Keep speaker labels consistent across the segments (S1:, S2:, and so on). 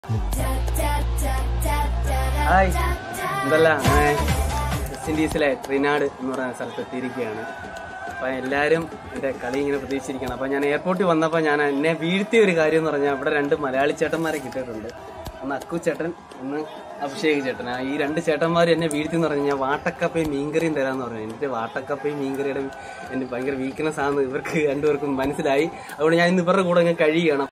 S1: Hi എന്തല്ല അങ്ങനെ west ഇൻഡീസിലെ ട്രിനാഡ് എന്ന് പറയുന്ന സ്ഥലത്ത് എത്തിയിരിക്കുകയാണ് അപ്പം എല്ലാവരും എൻ്റെ കളി ഇങ്ങനെ പ്രതീക്ഷിച്ചിരിക്കുകയാണ് അപ്പം ഞാൻ എയർപോർട്ടിൽ വന്നപ്പോൾ ഞാൻ എന്നെ വീഴ്ത്തിയ ഒരു കാര്യം എന്ന് പറഞ്ഞാൽ ഇവിടെ രണ്ട് മലയാളി ചേട്ടന്മാരെ കിട്ടിയിട്ടുണ്ട് ഒന്ന് അക്കു ചേട്ടൻ ഒന്ന് അഭിഷേക് ചേട്ടൻ ആ ഈ രണ്ട് ചേട്ടന്മാർ എന്നെ വീഴ്ത്തി എന്ന് പറഞ്ഞു ഞാൻ വാട്ടക്കപ്പയും മീൻകറിയും തരാമെന്ന് പറഞ്ഞു എനിക്ക് വാട്ടക്കപ്പയും മീൻകറിയുടെ എൻ്റെ ഭയങ്കര വീക്ക്നെസ് ആണെന്ന് ഇവർക്ക് രണ്ടുപേർക്കും മനസ്സിലായി അതുകൊണ്ട് ഞാൻ ഇന്ന് ഇവരുടെ കൂടെ അങ്ങ് കഴിയുകയാണ്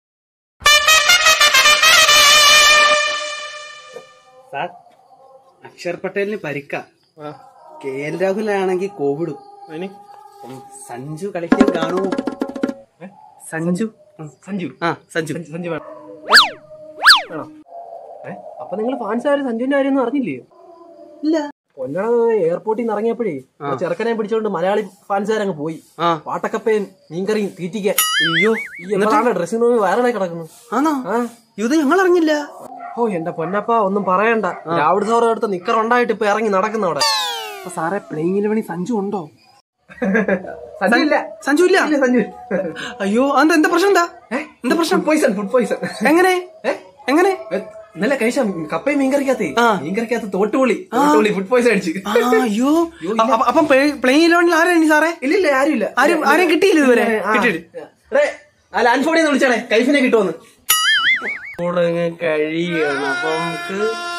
S1: സാർ അക്ഷർ പട്ടേലിന് പരിക്ക കെ എൽ രാഹുലാണെങ്കിൽ കോവിഡും അപ്പം സഞ്ജു കളിക്കാൻ കാണുമോ സഞ്ജു
S2: സഞ്ജു
S1: ആ സഞ്ജു
S2: സഞ്ജു വേണം വേണോ ഏ അപ്പൊ നിങ്ങൾ ഫാൻസുകാര് സഞ്ജുവിന്റെ കാര്യം ഒന്നും അറിഞ്ഞില്ലേ
S1: ഇല്ല
S2: കൊല്ലണ എയർപോർട്ടിൽ നിന്ന് ഇറങ്ങിയപ്പോഴേ ആ ചെറുക്കനെ പിടിച്ചോണ്ട് മലയാളി ഫാൻസുകാരങ്ങ് പോയി
S1: ആ
S2: വാട്ടക്കപ്പയും മീൻകറിയും തീറ്റിക്കാൻ
S1: അയ്യോ
S2: ഈ എപ്പോഴാണ് ഡ്രസ്സിംഗ് റൂമിൽ വയറായി കിടക്കുന്നു
S1: ആണോ
S2: ആ
S1: ഇത് ഞങ്ങൾ അറിഞ്ഞില്ല
S2: ഓ എന്റെ പൊന്നപ്പ ഒന്നും പറയണ്ട രാവിലെ സാറ് അടുത്ത് നിക്കർ ഉണ്ടായിട്ട് ഇപ്പൊ ഇറങ്ങി നടക്കുന്ന അവിടെ അപ്പൊ സാറേ പ്ലേയിങ്ങിന് വേണ്ടി സഞ്ജു ഉണ്ടോ സഞ്ജു ഇല്ല
S1: സഞ്ജു ഇല്ല
S2: സഞ്ജു
S1: അയ്യോ അതെന്താ എന്താ പ്രശ്നം എന്താ എന്താ പ്രശ്നം
S2: പോയിസൺ ഫുഡ് പോയിസൺ
S1: എങ്ങനെ എങ്ങനെ
S2: ഇന്നലെ കഴിച്ച കപ്പയും മീൻകറിക്കകത്ത്
S1: ആ.
S2: മീൻകറിക്കകത്ത് തോട്ടുപൊളി തോട്ടുപൊളി ഫുഡ് പോയിസൺ അടിച്ച്
S1: ആ, അയ്യോ അപ്പ- അപ്പം പ്ലെയിൻ ഇലവനിൽ ആരാണ് സാറേ
S2: ഇല്ലില്ല ആരുമില്ല
S1: ആരും ആരും കിട്ടിയില്ല ഇതുവരെ കിട്ടിയിട്ട്
S2: എടേ, ആ ലാൻഡ് ഫോണിൽ നിന്ന് വിളിച്ചാണേ കൈഫിനെ കിട്ടുമെന്ന്
S1: കൂടെ കഴിയണം അപ്പൊ നമുക്ക്